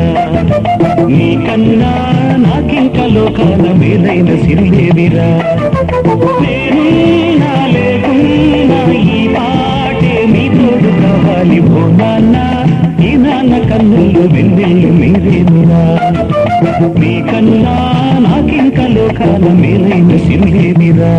నీకన్నా నాకింక లోకాల మేలైన సిరిలేదిరా నేనున్నా లేకున్నా ఈ పాటే మీ తోడు కావాలి ఓ నాన్న ఈ నాన్న కన్నులు వెన్నెళ్ళు మీరేమిరా నీకన్నా నాకింక లోకాల మేలైన సిరిలేదిరా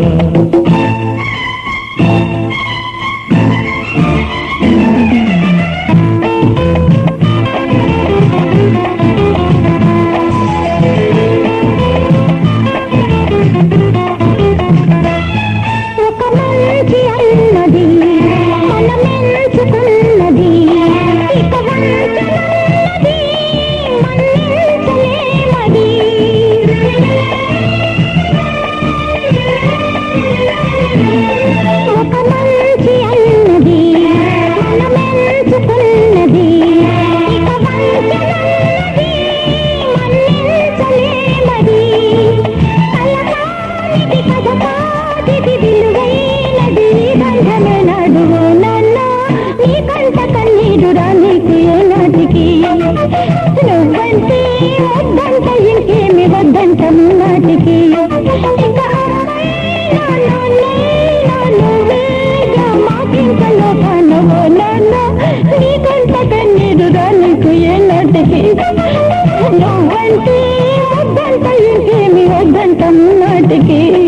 ఒక మంచి అన్నది మనమెంచుకున్నది ఇక వంచనన్నది మన్నించలేమది ఒక మంచి అన్నది మనమెంచుకున్నది ఇక వంచనన్నది మన్నించలేమది కలకానిది కథకాదిది విలువైనది బంధమే నడువు నన్న నీ కంట కన్నీడురా నీకు ఏనాటికి నువ్వంటే వద్దంట ఇంకేమి వద్దంట నాటికి ఇక అమ్మైనా నాన్నైనా నువ్వేగా మాకింక లోకానవో నాన్న నీ కంట కన్నీడురా నీకు ఏనాటికి నువ్వంటే వద్దంట ఇంకేమి వద్దంట నాటికి